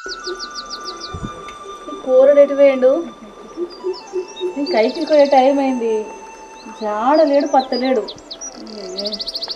కూరడు ఎటు వేయండు కైకి పోయే టైం అయింది జాడలేడు పత్తలేడు ఏ.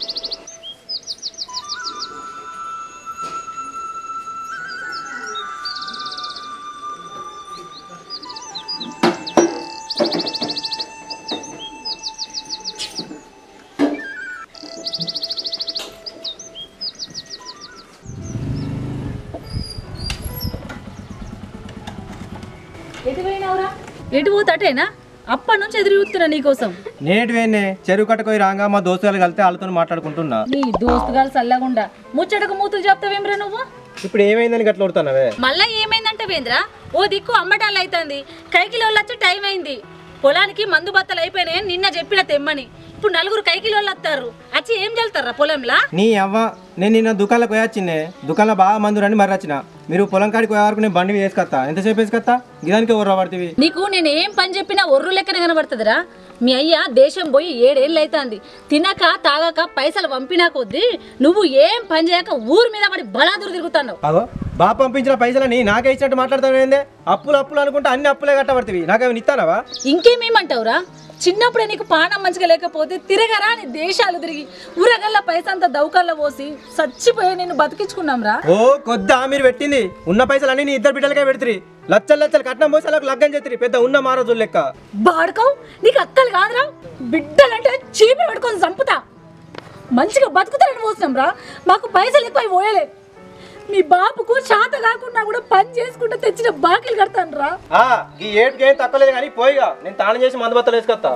ఎటు పోయినావురా ఎటు పోతాటేనా అప్పటి నుంచి ఎదురు చూస్తున్నా నీకోసం నేటి వేనే చెరువు కట్టుకొని రాగా మా దోస్తులు కలితే వాళ్ళతో మాట్లాడుకుంటున్నా నీ దోస్తుగాలు చల్లగుండా ముచ్చటకు మూతులు చెప్తావేమ్రా నువ్వు ఇప్పుడు ఏమైందని గట్ల కొడుతున్నావే మళ్ళా ఏమైందంటే వేంద్రా ఓ దిక్కు అమ్మటాలు అవుతుంది కైకిలోళ్ళు వచ్చి టైం అయింది పొలానికి మందు బత్తలు అయిపోయినాయని నిన్న చెప్పిన తెమ్మని ఇప్పుడు నలుగురు కైకిలోళ్ళు వస్తారు వచ్చి ఏం చల్తారా పొలంలా నీ అవ్వ నేను నిన్న దుకాణంలోకి పోయొచ్చిందే దుకాణంలో బాగా మందు రండి మరి వచ్చిన మీరు పొలం కాడికి పోయే వరకు నేను బండి వేసుకొస్తా ఎంతసేపు వేసుకొస్తా గిదానికి ఎవరు పడుతుంది నీకు నేను ఏం పని చెప్పినా ఒర్రు లెక్కన కనబడుతుందిరా మీ అయ్య దేశం పోయి ఏడేళ్ళు అవుతుంది తినక తాగక పైసలు పంపినా కొద్దీ నువ్వు ఏం పని చేయక ఊరి మీద పడి బలాదురు తిరుగుతున్నావు అగో బాగా పంపించిన పైసలని నాకే ఇచ్చినట్టు మాట్లాడతావు ఏందే అప్పులు అప్పులు అనుకుంటే అన్ని అప్పులే కట్టబడుతుంది నాకేమైనా ఇస్తానవా ఇంకేమేమంటావురా చిన్నప్పుడే నీకు పానం మంచిగా లేకపోతే తిరగరా నీ దేశాలు తిరిగి ఊరగల్ల పైసంతా దౌకల్లో పోసి చచ్చిపోయి నిన్ను బతికించుకున్నాం రా ఓ కొద్దా మీరు పెట్టింది ఉన్న పైసలు నీ ఇద్దరు బిడ్డలకే పెడుతుంది లచ్చలు లచ్చలు కట్నం పోసి అలా లగ్గం చేతిరి పెద్ద ఉన్న మారోజులు లెక్క బాడుకోవు నీకు అక్కలు కాదురా బిడ్డలంటే చీపురు పట్టుకొని చంపుతా మంచిగా బతుకుతారని పోసినాం రా మాకు పైసలు ఎక్కువ పోయలే మీ బాబుకు శాత కాకుండా కూడా పని చేసుకుంటూ తెచ్చిన బాకీలు కడతాను రా ఆ, ఈ ఏటుకి ఏం తక్కువలేదు కానీ పోయిగా నేను తాళం చేసి మందు బత్తలు వేసుకొస్తా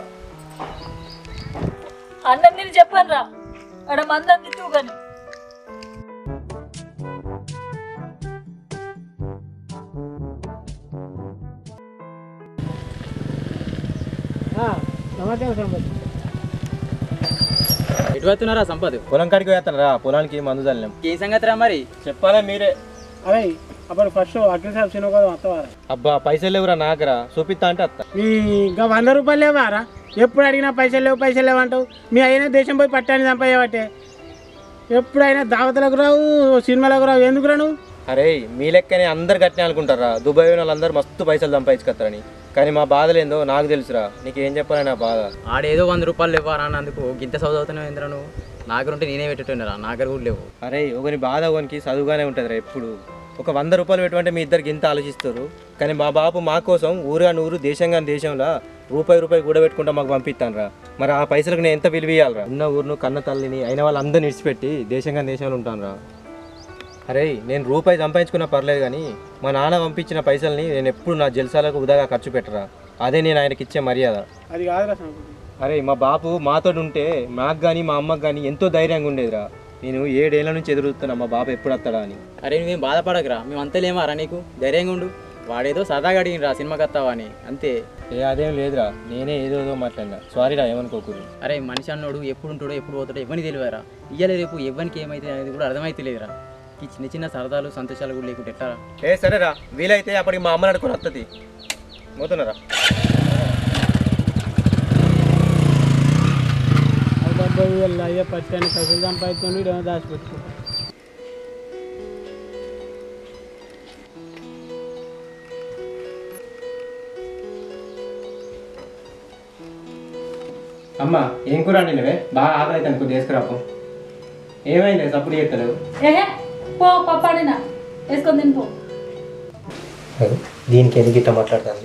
అన్నం నేను చెప్పాను రా అక్కడ మందం తిట్టు కానీ ఎటు వెళ్తున్నారా సంపద పొలం కాడికి వేస్తాను రా పొలానికి మందు చల్లాం ఏం సంగతి రా మరి చెప్పాలా మీరే అరే అప్పుడు ఫస్ట్ అగ్ని సాబ్ సినిమా కదా అత్తవారా అబ్బా పైసలు లేవురా నాకురా చూపిస్తా అంటే అత్త మీ ఇంకా వంద రూపాయలు లేవారా ఎప్పుడు అడిగినా పైసలు లేవు పైసలు లేవు అంటావు మీ అయినా దేశం పోయి పట్టాన్ని చంపయ్యబట్టే ఎప్పుడైనా దావతలకు రావు సినిమాలకు రావు ఎందుకు రా నువ్వు అరే మీ లెక్కనే అందరు గట్టినే అనుకుంటారా దుబాయ్ వాళ్ళందరూ మస్తు పైసలు సంపాదించుకొస్తారని కానీ మా బాధలేందో నాకు తెలుసురా నీకేం చెప్పాలి నా బాధ ఆడేదో వంద రూపాయలు ఇవ్వరా అన్నందుకు గింత చదువుతున్నావు ఏంద్రా నువ్వు నా దగ్గర ఉంటే నేనే పెట్టుకున్నారా నా దగ్గర కూడా లేవు అరే ఒకని బాధ ఒకనికి చదువుగానే ఉంటుందిరా ఎప్పుడు ఒక వంద రూపాయలు పెట్టుకుంటే మీ ఇద్దరికి ఇంత ఆలోచిస్తారు కానీ మా బాబు మా కోసం ఊరుగా నూరు దేశంగా దేశంలో రూపాయి రూపాయి కూడా పెట్టుకుంటా మాకు పంపిస్తాను రా మరి ఆ పైసలకు నేను ఎంత విలువ ఇవ్వాలిరా ఉన్న ఊరును కన్న తల్లిని అయిన వాళ్ళందరిని విడిచిపెట్టి దేశంగా దేశంలో ఉంటాను రా అరే నేను రూపాయి సంపాదించుకున్నా పర్లేదు కానీ మా నాన్న పంపించిన పైసల్ని నేను ఎప్పుడు నా జల్సాలకు ఉదాగా ఖర్చు పెట్టరా అదే నేను ఆయనకి ఇచ్చే మర్యాద అది కాదురా సంపద అరే మా బాపు మాతో ఉంటే మాకు కానీ మా అమ్మకి కానీ ఎంతో ధైర్యంగా ఉండేదిరా నేను ఏడేళ్ల నుంచి ఎదురుతున్నా మా బాబు ఎప్పుడు వస్తాడా అని అరే నువ్వేం బాధపడకరా మేము అంతే లేమారా నీకు ధైర్యంగా ఉండు వాడేదో సరదాగా అడిగినరా సినిమాకి వస్తావా అని అంతే ఏ అదేం లేదురా నేనే ఏదో ఏదో మాట్లాడినా సారీరా ఏమనుకోకూడదు అరే మనిషి అన్నోడు ఎప్పుడు ఉంటాడో ఎప్పుడు పోతాడో ఎవరిని తెలియరా ఇయ్యలే రేపు ఎవరికి ఏమైతే అనేది కూడా అర్థమైతే లేదురా ఈ చిన్న చిన్న సరదాలు సంతోషాలు కూడా లేకుంటే ఎట్లా ఏ సరేరా వీలైతే అప్పటికి మా అమ్మని అడుకొని వస్తుంది పోతున్నారా అది డెబ్బై వేలు అయ్యే పట్టాన్ని పైసలు సంపాదించుకొని ఏమో దాచిపెట్టుకో అమ్మ ఏం కూర అండినవే బాగా ఆకలి అయితే అనుకో తీసుకురాపో ఏమైంది సప్పుడు చేస్తలేవు ఏహే పో పప్పాడినా వేసుకొని తినిపో దీనికి ఎందుకు ఇట్లా మాట్లాడుతుంది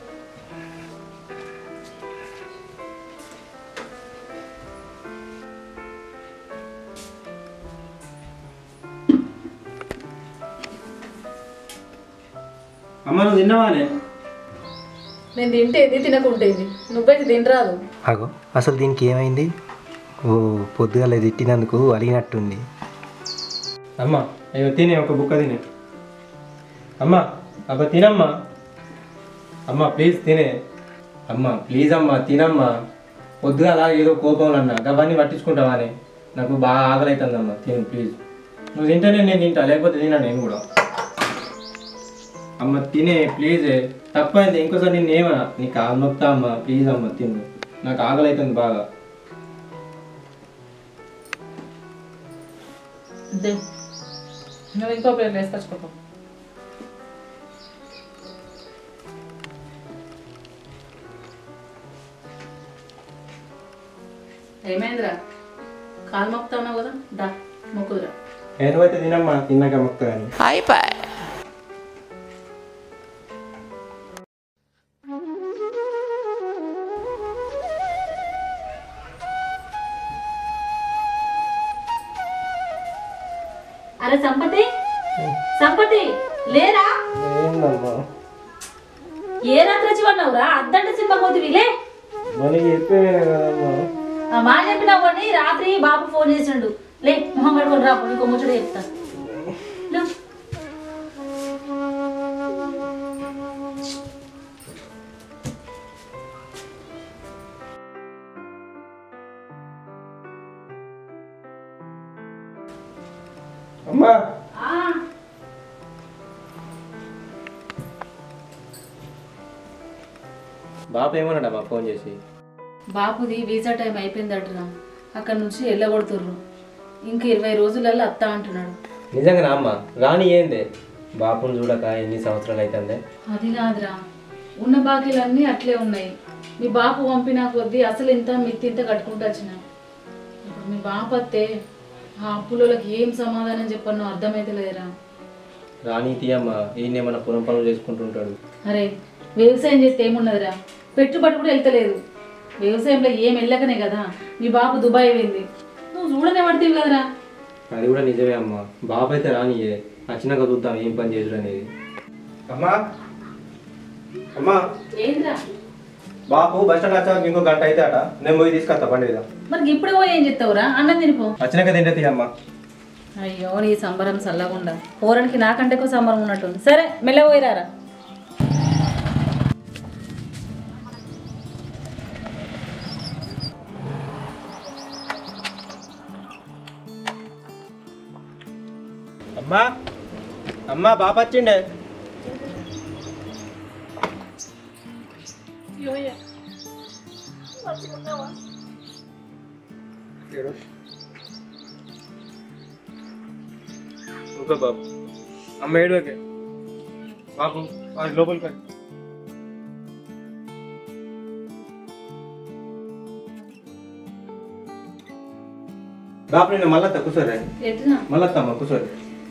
అమ్మ నువ్వు తిన్నావానే నేను తింటేది తినకుంటేది నువ్వైతే తినరాదు అగో అసలు దీనికి ఏమైంది ఓ పొద్దుగాల తిట్టినందుకు అలిగినట్టుంది అమ్మ అయ్యో తినే ఒక బుక్క తినే అమ్మ అబ్బా తినమ్మా అమ్మ ప్లీజ్ తినే అమ్మ ప్లీజ్ అమ్మా తినమ్మా పొద్దుగా అలా ఏదో కోపంలో అన్నా అవన్నీ పట్టించుకుంటావానే నాకు బాగా ఆకలి అవుతుందమ్మా తిను ప్లీజ్ నువ్వు తింటేనే నేను తింటా లేకపోతే తినా నేను కూడా అమ్మ తినే ప్లీజ్ తప్పైంది ఇంకోసారి నేను ఏమన్నా నీకు కాలు నొక్తా అమ్మ ప్లీజ్ అమ్మ తిను నాకు ఆకలి అవుతుంది బాగా దే. నువ్వు ఇంకో ప్లేట్ వేసుకొచ్చుకో ఏమైందిరా కాలు మొక్కుతా ఉన్నావు కదా దా మొక్కుదురా నేను అయితే తినమ్మా తిన్నాక మొక్క కానీ అరే సంపతి సంపతి లేరా ఏందమ్మా ఏ రాత్రి వచ్చి ఉన్నావురా అద్దంట సినిమా పోతివి లే మనకి చెప్పేనే కదమ్మా ఆ మా చెప్పినావు అని రాత్రి బాబు ఫోన్ చేసిండు లే మొహం కడుకొని రా నీకు ముచ్చట చెప్తా లే. అమ్మా ఆ, బాబు ఏమన్నాడమ్మా ఫోన్ చేసి బాపుది వీసా టైం అయిపోయిందటరా అక్కడ నుంచి వెళ్ళగొడుతుర్రు ఇంక ఇరవై రోజులలో అత్త అంటున్నాడు నిజంగా అమ్మ రాని ఏందే బాపుని చూడక ఎన్ని సంవత్సరాలు అవుతుందే అది కాదురా ఉన్న బాకీలన్నీ అట్లే ఉన్నాయి మీ బాపు పంపిన కొద్దీ అసలు ఇంత మిత్తి ఇంత కట్టుకుంటూ వచ్చిన ఇప్పుడు మీ బాపు అత్తే ఆ అప్పులకి ఏం సమాధానం చెప్పన్నో అర్థమైతే లేదురా రాని తీయమ్మ ఈయనేమన్నా పొలం పనులు చేసుకుంటుంటాడు అరే వ్యవసాయం చేస్తే ఏమున్నదిరా పెట్టుబడి కూడా వెళ్తలేదు వ్యవసాయంలో ఏం వెళ్ళకనే కదా మీ బాపు దుబాయ్ పోయింది నువ్వు చూడనే పడితేవి కదరా అది కూడా నిజమే అమ్మ బాబు అయితే రానియే వచ్చినాక చూద్దాం ఏం పని చేసుడు అనేది అమ్మా అమ్మా ఏంద్రా బాబు బస్ స్టాండ్ వచ్చాక ఇంకో గంట అయితే అట నేను పోయి తీసుకొస్తా బండి మీద మరి ఇప్పుడు పోయి ఏం చెప్తావురా అన్నం తినిపో వచ్చినాక తింటే తీయమ్మా అయ్యో నీ సంబరం చల్లకుండా పోరానికి నాకంటే ఎక్కువ సంబరం ఉన్నట్టుంది సరే మెల్ల పోయిరారా అమ్మా అమ్మా బాబు వచ్చిండే ఓకే బాబు అమ్మ ఏడుకే బాబు అది లోపలికి రండి. బాబు నేను మళ్ళా కూర్చోరే ఎట్లా మళ్ళా అమ్మ కూర్చోరే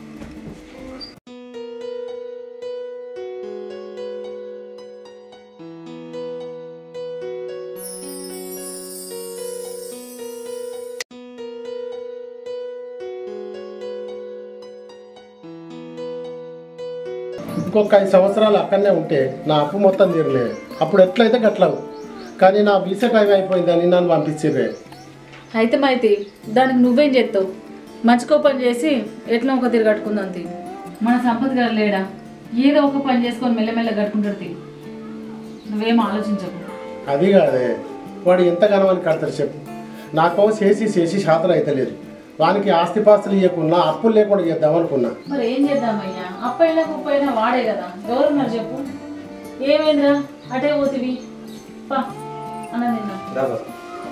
ఇంకొక ఐదు సంవత్సరాలు అక్కడనే ఉంటే నా అప్పు మొత్తం తీరలే అప్పుడు ఎట్లయితే గట్లవు కానీ నా వీసా టైం అయిపోయిందని నన్ను పంపించిర్రే అయితే మైతి దానికి నువ్వేం చేస్తావు మంచికో పని చేసి ఎట్లా ఒక తిరిగి కట్టుకుందాం తీ మన సంపత్ గారు లేడా ఏదో ఒక పని చేసుకొని మెల్లమెల్ల కట్టుకుంటాడు తీ నువ్వేం ఆలోచించకు అది కాదే వాడు ఎంత కనవని కడతారు చెప్పు నాకో చేసి చేసి శాతం అయితలేదు వానికి ఆస్తిపాస్తులు ఇవ్వకున్నా అప్పులు లేకుండా చేద్దాం అనుకున్నా మరి ఏం చేద్దామయ్యా అప్పైనా కుప్పైనా వాడే కదా ఎవరున్నారు చెప్పు ఏమైందిరా అటే పోతివి పా అన్న నిన్న రా బాబు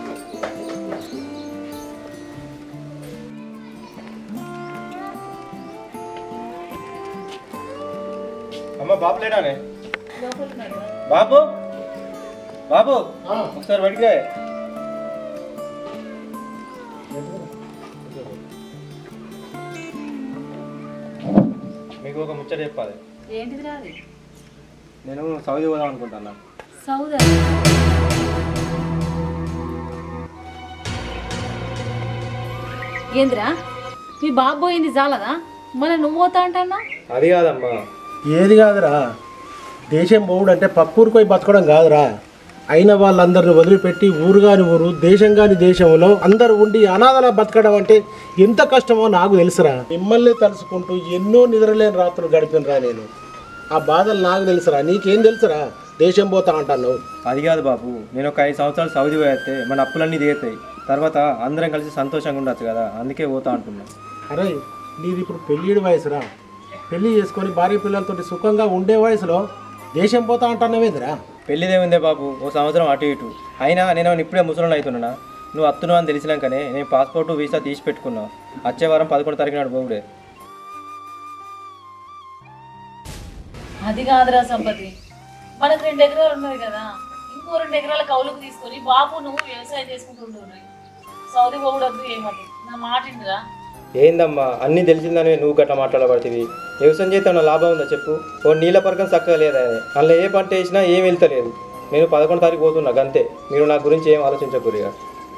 అమ్మ బాబు లేడానే బాబు బాబు ఆ, ఒకసారి బయటికి రా. మీకు ఒక ముచ్చట చెప్పాలి ఏంటిది రాది నేను సౌదీ పోదాం అనుకుంటున్నా సౌదా ఏంద్రా మీ బాబు పోయింది చాలదా మళ్ళీ నువ్వు పోతా అంటన్నా అది కాదమ్మా ఏది కాదురా దేశం పోవుడు అంటే పక్కూరికి పోయి బతకడం కాదురా అయిన వాళ్ళందరిని వదిలిపెట్టి ఊరు కాని ఊరు దేశం కాని దేశంలో అందరు ఉండి అనాథల బతకడం అంటే ఎంత కష్టమో నాకు తెలుసురా మిమ్మల్ని తలుసుకుంటూ ఎన్నో నిద్రలేని రాత్రులు గడిపినరా నేను ఆ బాధలు నాకు తెలుసురా నీకేం తెలుసురా దేశం పోతా అంటాను అది కాదు బాబు నేను ఒక ఐదు సంవత్సరాలు సౌదీ పోయేస్తే మన అప్పులన్నీ తీరుతాయి తర్వాత అందరం కలిసి సంతోషంగా ఉండొచ్చు కదా అందుకే పోతా అంటున్నా అరే నీది ఇప్పుడు పెళ్ళిడి వయసురా పెళ్లి చేసుకొని భార్య పిల్లలతోటి సుఖంగా ఉండే వయసులో దేశం పోతా అంటున్నావేందిరా పెళ్ళిదేముందే బాబు ఓ సంవత్సరం అటు ఇటు అయినా నేను ఇప్పుడే ముసలం అవుతున్నా నువ్వు అత్తున్నావు అని తెలిసినాకనే నేను పాస్పోర్ట్ వీసా తీసి పెట్టుకున్నా వచ్చే వారం పదకొండు తారీఖు నాడు పోవుడే అది కాదురా సంపతి మనకు రెండు ఎకరాలు ఉన్నది కదా ఇంకో రెండు ఎకరాల కౌలుకు తీసుకొని బాబు నువ్వు వ్యవసాయం చేసుకుంటుండ్రు సౌదీ పోకూడదు ఏమది నా మాట ఇందిరా ఏందమ్మా అన్నీ తెలిసిందని నువ్వు గట్లా మాట్లాడబడుతుంది వ్యవసాయం చేస్తే ఉన్న లాభం ఉందా చెప్పు ఓ నీళ్ళ పరకం చక్కగా లేదా అందులో ఏ పంట వేసినా ఏం వెళ్తలేదు నేను పదకొండు తారీఖు పోతున్నా గంతే మీరు నా గురించి ఏం ఆలోచించకూరిగా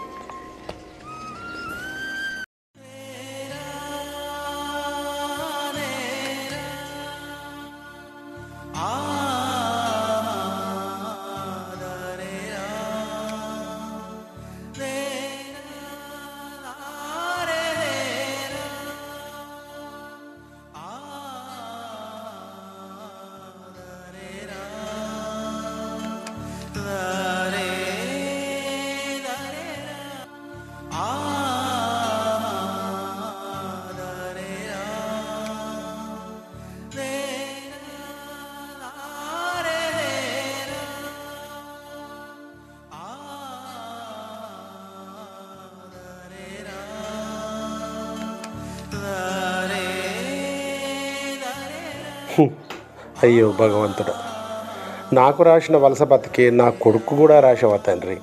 అయ్యో భగవంతుడు నాకు రాసిన వలస బతికే నా కొడుకు కూడా రాసావా తండ్రి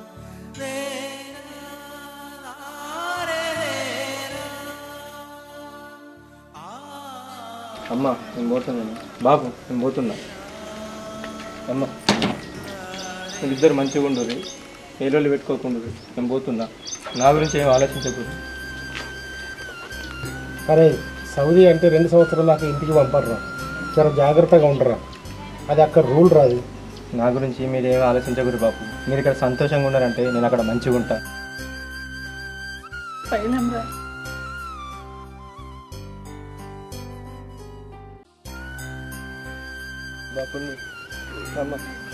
అమ్మ నేను పోతున్నాను బాబు నేను పోతున్నా అమ్మ వీళ్ళిద్దరు మంచిగా ఉండరు ఏలోళ్ళు పెట్టుకోకుండా నేను పోతున్నా నా గురించి ఏం ఆలోచించకూడదు అరే సౌదీ అంటే రెండు సంవత్సరాల దాకా ఇంటికి పంపర్రా చాలా జాగ్రత్తగా ఉండరా అది అక్కడ రూల్ రాదు నా గురించి మీరు ఏం ఆలోచించకూడదు బాబు మీరు ఇక్కడ సంతోషంగా ఉన్నారంటే నేను అక్కడ మంచిగా ఉంటా పైలంరా బాబు అమ్మ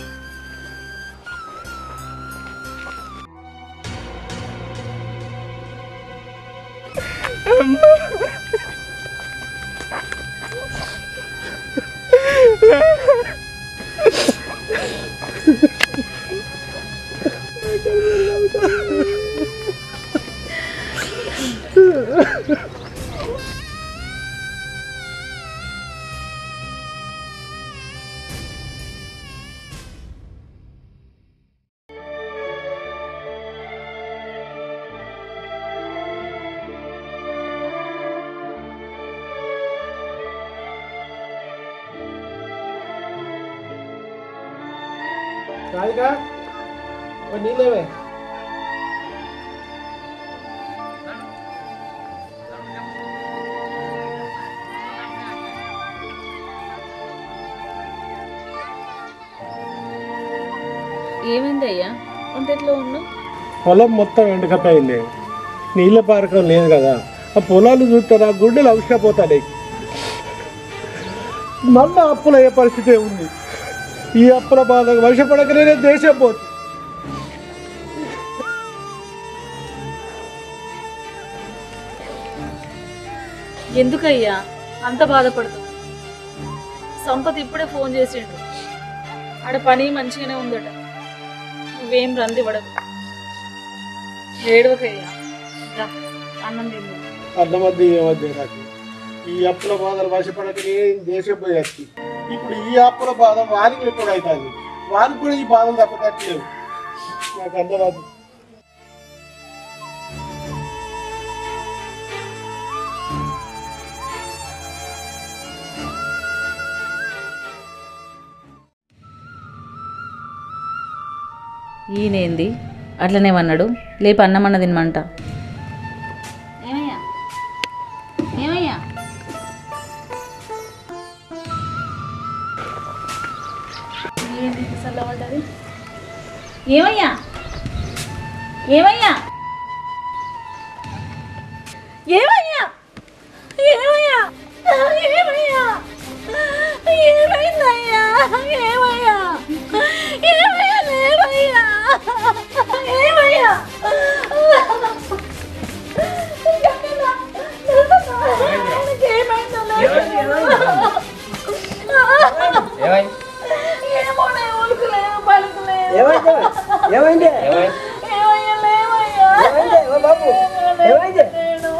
రాధికా ఓ నీళ్ళేవే ఏమైందయ్యా ఒంటెట్లో ఉన్నావు పొలం మొత్తం ఎండకపోయింది నీళ్ళ పారకం లేదు కదా ఆ పొలాలు చూస్తారా గుండెలు అవసరపోతాయి మళ్ళీ అప్పులు అయ్యే పరిస్థితి ఉంది ఈ అప్పుల బాధ వర్షపడకనే దేశం పోతుంది ఎందుకయ్యా అంత బాధపడుతుంది సంపత్ ఇప్పుడే ఫోన్ చేసిండు ఆడ పని మంచిగానే ఉందట నువ్వేం రంది పడకు ఏడవకయ్యా రా, అన్నం తిందు అర్థమద్ది ఏమద్ది నాకు ఈ అప్పుల బాధలు వర్షపడకనే దేశం పోయేది ఇప్పుడు ఈ అప్పుల బాధ వారికి ఎప్పుడు అవుతుంది వారికి కూడా ఈ బాధలు తప్పట్లేదు నాకు అర్థమద్దు ఈయనేంది అట్లనే అన్నాడు లేపు అన్నమన్న తినమంట ఏమయ్యా ఏమయ్యా ఏంటి చల్లబడ్డది ఏమయ్యా ఏమయ్యా ఏమయ్యా ఏమయ్యా ఏమయ్యా ఏమైందయ్యా ఏమయ్యా ఏమయ్యా లేవయ్యా ఏమయ్యా ఏమోనే ఉలుకులేదు పలుకులేదు ఏమైంది ఏమయ్యా లేవయ్యా ఏమైంది ఓ బాబు ఏమైంది నేను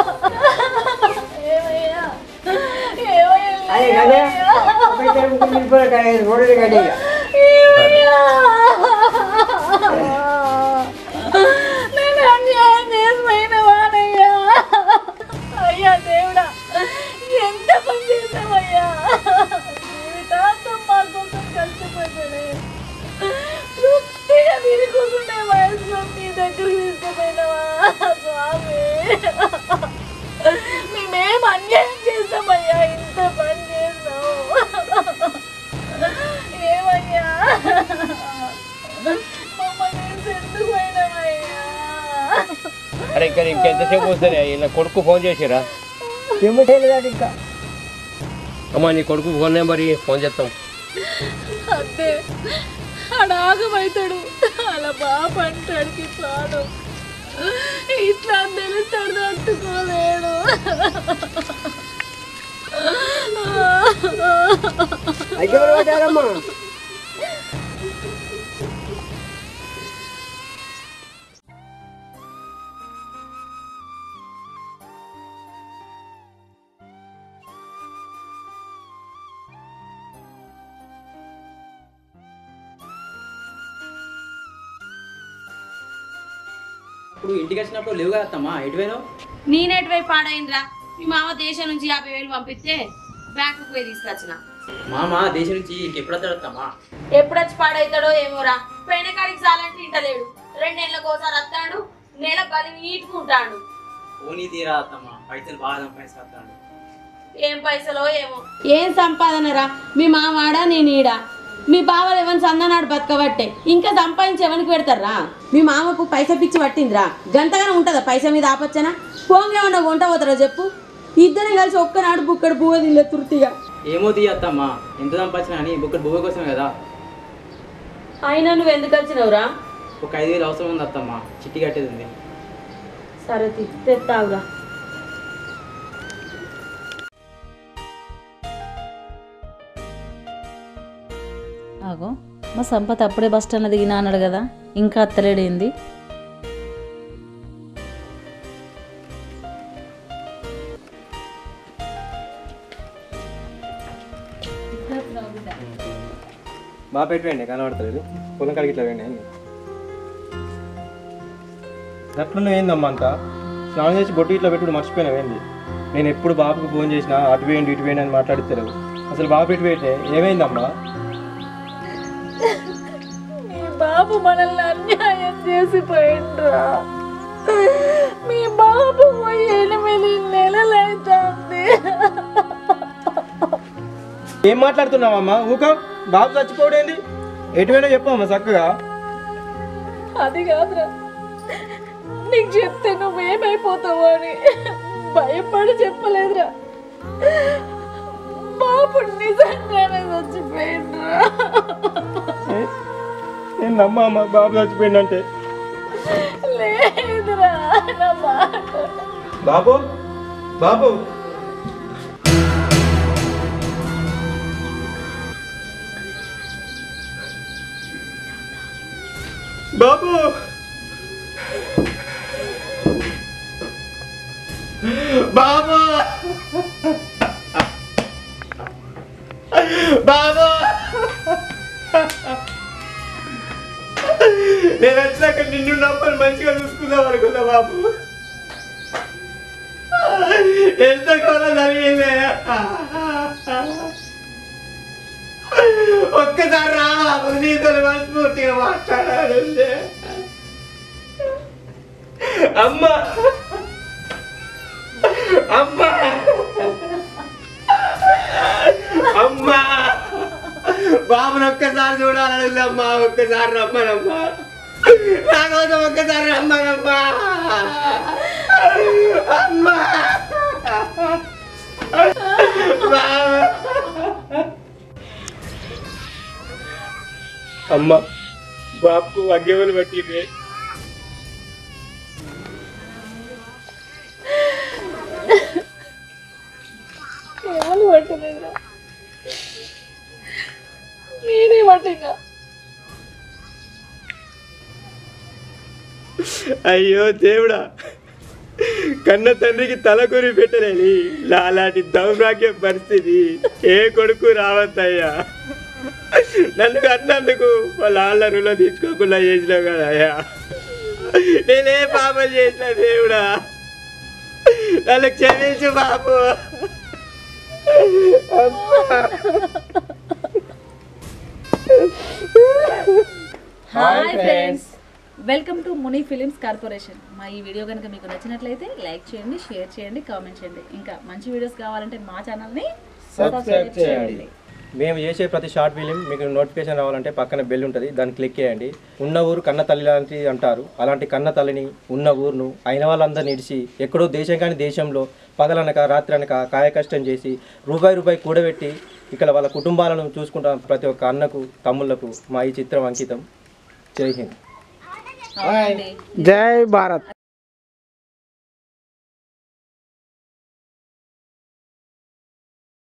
ఏమయ్యా ఏమయ్యా అదే కదే ఒకటి ముగ్గురు నిలిపోయి కదా రోడ్డు కదే ఏమయ్యా నేను అన్యాయం మర్చిపోయినావా స్వామి మేమేం అన్యాయం చేస్తామయ్యా ఇంత పని చేస్తావు ఏమయ్యా మమ్మల్ని ఎందుకు పోయినావయ్యా అరే ఇంకా ఇంకెంతసేపు వస్తుంది ఇలా కొడుకు ఫోన్ చేసిరా చెమ్మటేలు ఇంకా అమ్మా నీ కొడుకు ఫోన్ నెంబర్ ఇయ్యి, ఫోన్ చేస్తాం అదే ఆడాగమవుతాడు అలా బాబు అంటాడికి ప్రాణం ఇట్లా అని తెలుస్తాడు తట్టుకోలేడు అయితే ఎవరు పడ్డారమ్మా ఇప్పుడు ఇంటికి వచ్చినప్పుడు లేవు కదా అత్తమ్మా ఎటు పోయినావు నేనేటివైపు పాడైందిరా మీ మామ దేశం నుంచి యాభై వేలు పంపిస్తే బ్యాంకుకు పోయి తీసుకొచ్చిన మామ దేశం నుంచి ఎప్పుడు వస్తాడు అత్తమ్మా ఎప్పుడు వచ్చి పాడవుతాడో ఏమోరా పోయిన కాడికి చాలంటే ఇంటలేడు రెండేళ్ళకి ఒకసారి వస్తాడు నెల పది నీటుకుంటాడు పోనీ తీరా అత్తమ్మా పైసలు బాగా సంపాదిస్తాడు ఏం పైసలో ఏమో ఏం సంపాదనరా మీ మామాడా నేను ఈడ మీ బావలు ఎవరిని సందనాడు బతకబట్టే ఇంకా సంపాదించి ఎవరికి పెడతారా మీ మామకు పైస పిచ్చి పట్టిందిరా గంటగానే ఉంటుందా పైస మీద ఆపచ్చనా పోంగా ఏమన్నా వంట పోతారా చెప్పు ఇద్దరం కలిసి ఒక్కనాడు బుక్కడు పువ్వు తిండే తృప్తిగా ఏమో తీ అత్తమ్మా ఎంత సంపాదించినా కానీ బుక్కడు బువ్వ కోసమే కదా అయినా నువ్వు ఎందుకు వచ్చినవురా ఒక ఐదు వేలు అవసరం ఉంది అత్తమ్మా చిట్టి కట్టేది ఉంది సరే తీ, తెస్తావురా ఆగో మా సంపత్ అప్పుడే బస్ స్టాండ్లో దిగినా అన్నాడు కదా ఇంకా అత్తలేడేంది బాగా పెట్టండి కనబడతలేదు పొలం కాడికి ఇట్లా వేయండి అట్లున్న ఏందమ్మా అంతా స్నానం చేసి బొట్టు ఇట్లా పెట్టుడు మర్చిపోయినావేంది నేను ఎప్పుడు బాబుకు ఫోన్ చేసినా అటు వేయండి ఇటు వేయండి అని మాట్లాడితలేవు అసలు బాబు ఇటు పెట్టే ఏమైందమ్మా మీ బాబు మనల్ని అన్యాయం చేసిపోయిండ్రా మీ బాబు పోయి ఎనిమిది నెలలైతుంది ఏం మాట్లాడుతున్నావమ్మా ఊక బాబు చచ్చిపోవడేంది ఎటువైనా చెప్పమ్మా చక్కగా అది కాదురా నీకు చెప్తే నువ్వేమైపోతావు అని భయపడి చెప్పలేదురా బాబు నిజంగానే చచ్చిపోయిండ్రా నేను నమ్మమ్మా బాబు చచ్చిపోయిందంటే లేదురా నా మాట బాబు బాబు బాబు బాబు బాబు నేను వచ్చాక నిన్ను నమ్మని మంచిగా చూసుకుందాం అనుకున్నా బాబు ఎంత కాలం జరిగింది ఒక్కసారి రా బాబు నీతో మనస్ఫూర్తిగా మాట్లాడాలి అమ్మా అమ్మా అమ్మా బాబుని ఒక్కసారి చూడాలని అమ్మా ఒక్కసారి రమ్మనమ్మా నా కోసం ఒక్కసారి రమ్మనమ్మా అమ్మా అమ్మ బాబుకు అగ్గెవలు పట్టింది ఏమని పట్టలేదురా నేనే పట్టినా అయ్యో దేవుడా కన్న తండ్రికి తలకొరి పెట్టలేని లాలాంటి దౌర్భాగ్య పరిస్థితి ఏ కొడుకు రావద్దయ్యా నన్ను కన్నందుకు వాళ్ళ ఆళ్ళ రులో తీసుకోకుండా చేసినావు కదా అయ్యా నేనే పాపం చేసిన దేవుడా నన్ను క్షమించు బాబు hi friends welcome to Muni films corporation మా ఈ వీడియో కనుక మీకు నచ్చినట్లయితే లైక్ చేయండి షేర్ చేయండి కామెంట్ చేయండి ఇంకా మంచి వీడియోస్ కావాలంటే మా ఛానల్ని సబ్స్క్రైబ్ చేయండి మేము చేసే ప్రతి షార్ట్ ఫిలిం మీకు నోటిఫికేషన్ రావాలంటే పక్కన బెల్ ఉంటుంది దాన్ని క్లిక్ చేయండి ఉన్న ఊరు కన్న తల్లి లాంటి అంటారు అలాంటి కన్న తల్లిని ఉన్న ఊరును అయిన వాళ్ళందరినీ ఇడిచి ఎక్కడో దేశం కాని దేశంలో పగలనక రాత్రి అనక కాయకష్టం చేసి రూపాయి రూపాయి కూడబెట్టి ఇక్కడ వాళ్ళ కుటుంబాలను చూసుకుంటాం ప్రతి ఒక్క అన్నకు తమ్ముళ్లకు మా ఈ చిత్రం అంకితం జై హింద్ అవునండి జై భారత్